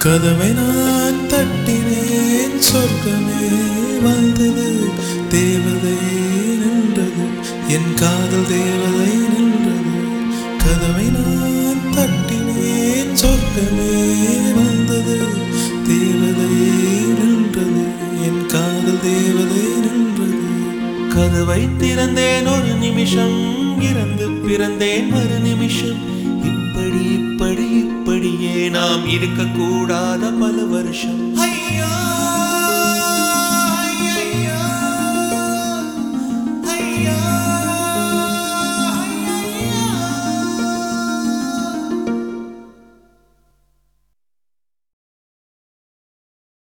கதவை நான் தட்டினேன் சொர்க்கமே வந்தது தேவதை நின்றது என் காதல் தேவதை நின்றது கதவை நான் தட்டினேன் சொர்க்கமே வந்தது தேவதை நின்றது என் காதல் தேவதை நின்றது கதவை திறந்தேன் ஒரு நிமிஷம் இறந்து பிறந்தேன் ஒரு நிமிஷம் இப்படி இப்படி இப்படியே நாம் இருக்கக்கூடாத பல வருஷம் ஐயா